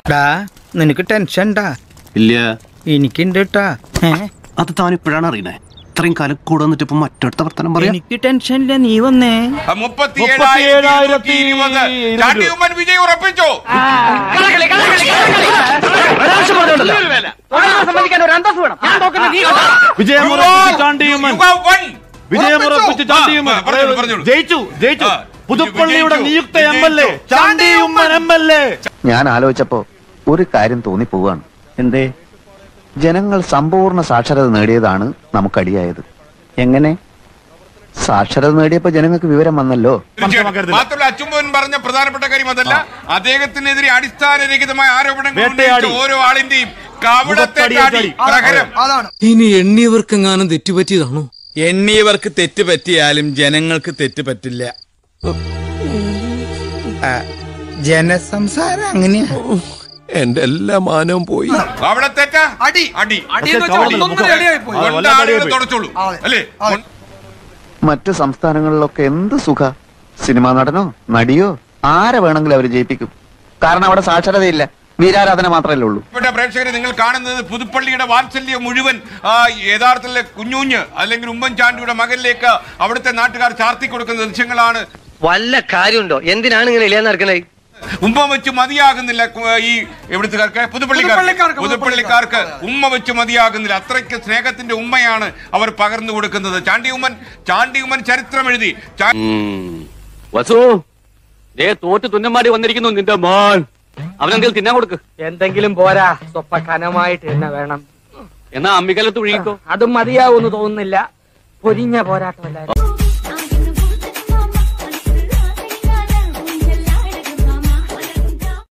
ഡാ നിനക്ക് ടെൻഷൻ ഉണ്ടാ ഇല്ല എനിക്കുണ്ട് ട്ടാ ഏ? അത് താൻ ഇപ്പോഴാണ് അറിയണേ ഇത്രയും കാലം കൂടെ വന്നിട്ട് ഇപ്പൊ മറ്റൊരുത്ത വർത്തനം പറയാം എനിക്ക് ടെൻഷൻ ഇല്ല നീ വന്നേ മുപ്പത്തിയേഴായിരത്തി ഇരുപത് ചാണ്ടിയുമ്മൻ വിജയ് ഉറപ്പിച്ചു വിജയമുറപ്പിച്ച് Chandy Oommen You have won. വിജയമുറപ്പിച്ച് Chandy Oommen ആ, പറഞ്ഞോളൂ, പറഞ്ഞോളൂ. ജയിച്ചു ജയിച്ചു ആ, പുതുപ്പള്ളിയുടെ വിജയിച്ചു, നിയുക്ത എം എൽ എ വിജയിച്ചു. ചാണ്ടിയുമ്മൻ എം എൽ എ ഞാൻ ആലോചിച്ചപ്പോ ഒരു കാര്യം തോന്നിപ്പോവാണ് എന്തേ ജനങ്ങൾ സമ്പൂർണ്ണ സാക്ഷരത നേടിയതാണ് നമുക്കടിയായത് എങ്ങനെ സാക്ഷരത നേടിയപ്പോ ജനങ്ങൾക്ക് വിവരം വന്നല്ലോ തീർച്ചയായിട്ടും. മാത്രമല്ല അച്ചുമ്പൻ പറഞ്ഞ പ്രധാനപ്പെട്ട കാര്യം അതല്ല അദ്ദേഹത്തിനെതിരെ അടിസ്ഥാനരഹിതമായ ആരോപണങ്ങൾ വേട്ടയാടി. ഉന്നയിച്ച ഓരോ ആളിന്റെയും കവിടത്തെ മുഖത്തടിയേറ്റടി. പ്രഹരം ഇനി എണ്ണിയവർക്കെങ്ങാനും തെറ്റുപറ്റിയതാണോ എണ്ണിയവർക്ക് തെറ്റ് പറ്റിയാലും ജനങ്ങൾക്ക് തെറ്റ് പറ്റില്ല ആ, ജനസംസാരം അങ്ങനെയാ എന്റെ എല്ലാ മാനവും പോയി അവിടെ തെറ്റ അടി അടി പക്ഷേ കവളല്ല, മുഖം. ആ, വല്ലാത്ത കൊണ്ടാളുകൾ അടിയായി പോയി. തുടച്ചോളൂ അല്ലേ മറ്റു സംസ്ഥാനങ്ങളിലൊക്കെ എന്ത് സുഖ സിനിമാ നടനോ നടിയോ ആരെ വേണമെങ്കിലും അവർ ജയിപ്പിക്കും കാരണം അവിടെ സാക്ഷരതയില്ല വീരാരാധന മാത്രമല്ലേ ഉള്ളൂ പ്രിയപ്പെട്ട പ്രേക്ഷകരെ നിങ്ങൾ കാണുന്നത് പുതുപ്പള്ളിയുടെ വാത്സല്യം മുഴുവൻ ആ, യഥാർത്ഥത്തിലെ കുഞ്ഞുഞ്ഞ് അല്ലെങ്കിൽ ഉമ്മൻചാണ്ടിയുടെ മകനിലേക്ക് അവിടുത്തെ നാട്ടുകാർ ചാർത്തി കൊടുക്കുന്ന ദൃശ്യങ്ങളാണ് വല്ല കാര്യമുണ്ടോ എന്തിനാണ് ഇങ്ങനെ ഇല്ലാന്ന് നടക്കണേ ഉമ്മ വെച്ച് മതിയാകുന്നില്ല കു- ഈ എവിടുത്തുകാർക്ക് പുതുപ്പള്ളിക്കാർക്ക് പുതുപ്പള്ളിക്കാർക്ക് ഉമ്മ വെച്ച് മതിയാകുന്നില്ല അത്രയ്ക്ക് സ്നേഹത്തിന്റെ ഉമ്മയാണ് അവർ പകർന്നു കൊടുക്കുന്നത് ചാണ്ടി ഉമ്മൻ ചാണ്ടി ഉമ്മൻ ചരിത്രം എഴുതി ചാ- വസു ദേ തോറ്റ് തുന്നമാടി വന്നിരിക്കുന്നു നിന്റെ മോൻ അവനെന്തെങ്കിലും തിന്നാൻ കൊടുക്ക് എന്തെങ്കിലും പോരാ സ്വപ്പ കനമായിട്ട് തന്നെ വേണം എന്നാ അമ്മിക്കലത്ത് ഒഴുകിക്കോ അതും മതിയാവൂന്ന് തോന്നുന്നില്ല പൊരിഞ്ഞ പോരാട്ടമല്ല